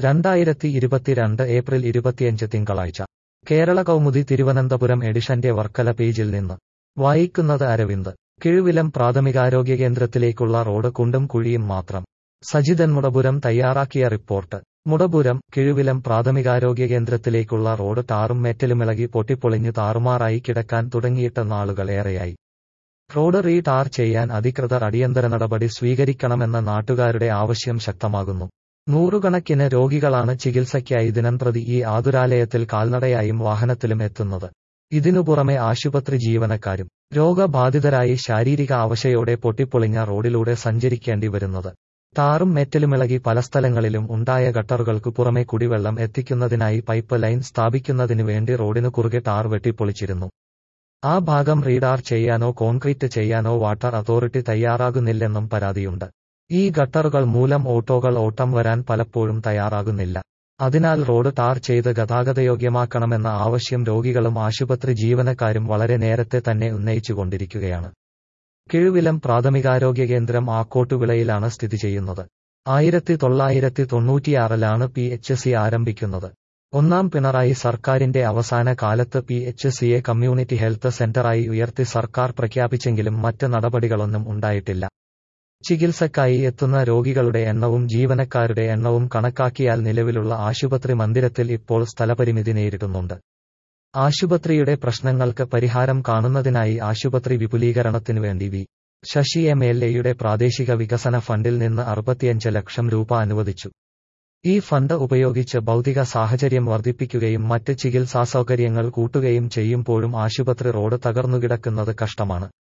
രണ്ടായിരത്തി ഇരുപത്തിരണ്ട് ഏപ്രിൽ ഇരുപത്തിയഞ്ച് തിങ്കളാഴ്ച കേരള കൗമുദി തിരുവനന്തപുരം എഡിഷന്റെ വർക്കല പേജിൽ നിന്ന് വായിക്കുന്നത് അരവിന്ദ് കിഴുവിലം പ്രാഥമികാരോഗ്യ കേന്ദ്രത്തിലേക്കുള്ള റോഡ് കുണ്ടും കുഴിയും മാത്രം സജിതൻ മുടപുരം തയ്യാറാക്കിയ റിപ്പോർട്ട് മുടപുരം കിഴുവിലം പ്രാഥമികാരോഗ്യ കേന്ദ്രത്തിലേക്കുള്ള റോഡ് ടാറും മെറ്റലുമിളകി പൊട്ടിപ്പൊളിഞ്ഞ് താറുമാറായി കിടക്കാൻ തുടങ്ങിയിട്ട് നാളുകൾ ഏറെയായി റോഡ് റീ ടാർ ചെയ്യാൻ അധികൃതർ അടിയന്തര നടപടി സ്വീകരിക്കണമെന്ന നാട്ടുകാരുടെ ആവശ്യം ശക്തമാകുന്നു നൂറുകണക്കിന് രോഗികളാണ് ചികിത്സയ്ക്കായി ദിനംപ്രതി ഈ ആതുരാലയത്തിൽ കാൽനടയായും വാഹനത്തിലും എത്തുന്നത് ഇതിനു പുറമെ ആശുപത്രി ജീവനക്കാരും രോഗബാധിതരായി ശാരീരിക അവശയോടെ പൊട്ടിപ്പൊളിഞ്ഞ റോഡിലൂടെ സഞ്ചരിക്കേണ്ടി വരുന്നത് ടാറും മെറ്റലുമിളകി പല സ്ഥലങ്ങളിലും ഉണ്ടായ ഗട്ടറുകൾക്കു പുറമെ കുടിവെള്ളം എത്തിക്കുന്നതിനായി പൈപ്പ് ലൈൻ സ്ഥാപിക്കുന്നതിനു വേണ്ടി റോഡിനു കുറുകെ ടാർ വെട്ടിപ്പൊളിച്ചിരുന്നു ആ ഭാഗം റീഡാർ ചെയ്യാനോ കോൺക്രീറ്റ് ചെയ്യാനോ വാട്ടർ അതോറിറ്റി തയ്യാറാകുന്നില്ലെന്നും പരാതിയുണ്ട് ഈ ഗട്ടറുകൾ മൂലം ഓട്ടോകൾ ഓട്ടം വരാൻ പലപ്പോഴും തയ്യാറാകുന്നില്ല അതിനാൽ റോഡ് ടാർ ചെയ്ത് ഗതാഗതയോഗ്യമാക്കണമെന്ന ആവശ്യം രോഗികളും ആശുപത്രി ജീവനക്കാരും വളരെ നേരത്തെ തന്നെ ഉന്നയിച്ചുകൊണ്ടിരിക്കുകയാണ് കിഴുവിലം പ്രാഥമികാരോഗ്യ കേന്ദ്രം ആക്കോട്ടുവിളയിലാണ് സ്ഥിതി ചെയ്യുന്നത് ആയിരത്തി തൊള്ളായിരത്തി തൊണ്ണൂറ്റിയാറിലാണ് പി എച്ച് സി ആരംഭിക്കുന്നത് ഒന്നാം പിണറായി സർക്കാരിന്റെ അവസാന കാലത്ത് പി എച്ച് സിയെ കമ്മ്യൂണിറ്റി ഹെൽത്ത് സെന്ററായി ഉയർത്തി സർക്കാർ പ്രഖ്യാപിച്ചെങ്കിലും മറ്റ് നടപടികളൊന്നും ഉണ്ടായിട്ടില്ല ചികിത്സക്കായി എത്തുന്ന രോഗികളുടെ എണ്ണവും ജീവനക്കാരുടെ എണ്ണവും കണക്കാക്കിയാൽ നിലവിലുള്ള ആശുപത്രി മന്ദിരത്തിൽ ഇപ്പോൾ സ്ഥലപരിമിതി നേരിടുന്നുണ്ട് ആശുപത്രിയുടെ പ്രശ്നങ്ങൾക്ക് പരിഹാരം കാണുന്നതിനായി ആശുപത്രി വിപുലീകരണത്തിനു വേണ്ടി വി ശശി എം എൽ എയുടെ പ്രാദേശിക വികസന ഫണ്ടിൽ നിന്ന് അറുപത്തിയഞ്ച് ലക്ഷം രൂപ അനുവദിച്ചു ഈ ഫണ്ട് ഉപയോഗിച്ച് ഭൗതിക സാഹചര്യം വർദ്ധിപ്പിക്കുകയും മറ്റ് ചികിത്സാസൗകര്യങ്ങൾ കൂട്ടുകയും ചെയ്യുമ്പോഴും ആശുപത്രി റോഡ് തകർന്നുകിടക്കുന്നത് കഷ്ടമാണ്